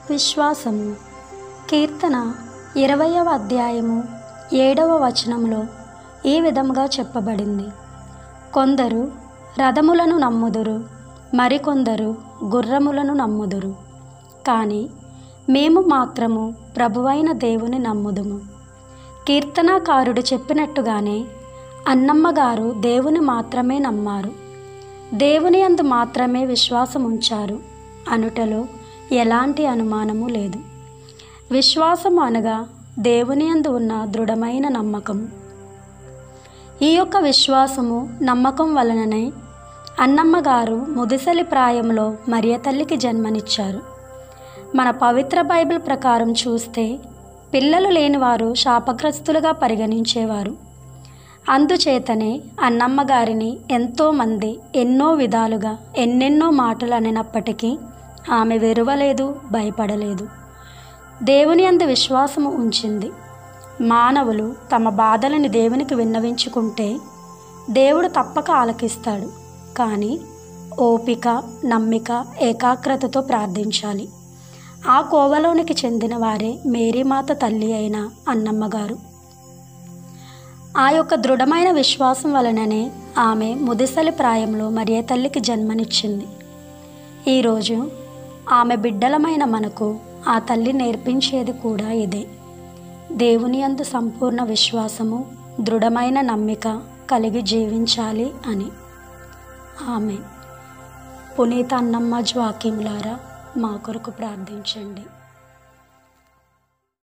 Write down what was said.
విశ్వాసము కీర్తన ఇరవయవ అధ్యాయము ఏడవ వచనంలో ఈ విధముగా చెప్పబడింది కొందరు రథములను నమ్ముదురు మరికొందరు గుర్రములను నమ్ముదురు కానీ మేము మాత్రము ప్రభువైన దేవుని నమ్ముదుము కీర్తనాకారుడు చెప్పినట్టుగానే అన్నమ్మ గారు దేవుని మాత్రమే నమ్మారు దేవుని అందు మాత్రమే విశ్వాసం ఉంచారు అనుటలో ఎలాంటి అనుమానము లేదు విశ్వాసము అనగా దేవుని అందు ఉన్న దృఢమైన నమ్మకం ఈ యొక్క విశ్వాసము నమ్మకం వలననే అన్నమ్మ గారు ముదిసలి ప్రాయంలో మరియ తల్లికి జన్మనిచ్చారు మన పవిత్ర బైబిల్ ప్రకారం చూస్తే పిల్లలు లేనివారు శాపగ్రస్తులుగా పరిగణించేవారు అందుచేతనే అన్నమ్మ గారిని ఎంతోమంది ఎన్నో విధాలుగా ఎన్నెన్నో మాటలు అనినప్పటికీ ఆమె వెరువలేదు భయపడలేదు దేవుని అందు విశ్వాసము ఉంచింది మానవులు తమ బాధలని దేవునికి విన్నవించుకుంటే దేవుడు తప్పక ఆలకిస్తాడు కానీ ఓపిక నమ్మిక ఏకాగ్రతతో ప్రార్థించాలి ఆ కోవలోనికి చెందిన వారే మేరీమాత తల్లి అయిన అన్నమ్మగారు ఆ యొక్క దృఢమైన విశ్వాసం వలననే ఆమె ముదిసలి ప్రాయంలో మరియ తల్లికి జన్మనిచ్చింది ఈరోజు ఆమె బిడ్డలమైన మనకు ఆ తల్లి నేర్పించేది కూడా ఇదే దేవుని అందు సంపూర్ణ విశ్వాసము దృఢమైన నమ్మిక కలిగి జీవించాలి అని ఆమె పునీత అన్నమ్మ జ్వాక్యములారా మా కొరకు ప్రార్థించండి